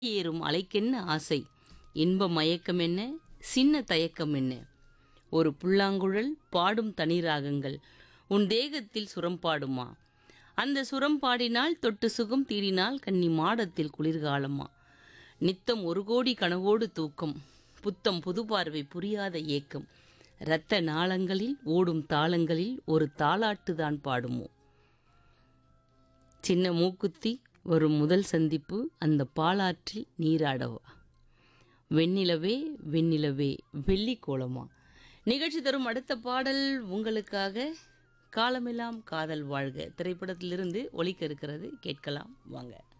ஏறும் அலைக்கென்ன ஆசை இன்ப மயக்கம் என்ன சின்ன தயக்கம் என்ன ஒரு புல்லாங்குழல் பாடும் தனி ராகங்கள் உன் தேகத்தில் சுரம் பாடுமா அந்த சுரம் பாடினால் தொட்டு சுகம் தீடினால் கன்னி மாடத்தில் குளிர்காலமா நித்தம் ஒரு கோடி கனவோடு தூக்கம் புத்தம் புது பார்வை புரியாத ஏக்கம் இரத்த நாளங்களில் ஓடும் தாளங்களில் ஒரு தாலாட்டுதான் பாடுமோ சின்ன மூக்குத்தி வரும் முதல் சந்திப்பு அந்த பாலாற்றில் நீராடவா வெண்ணிலவே வெண்ணிலவே வெள்ளி கோலமா நிகழ்ச்சி தரும் அடுத்த பாடல் உங்களுக்காக காலமெல்லாம் காதல் வாழ்க திரைப்படத்திலிருந்து ஒலிக்க இருக்கிறது கேட்கலாம் வாங்க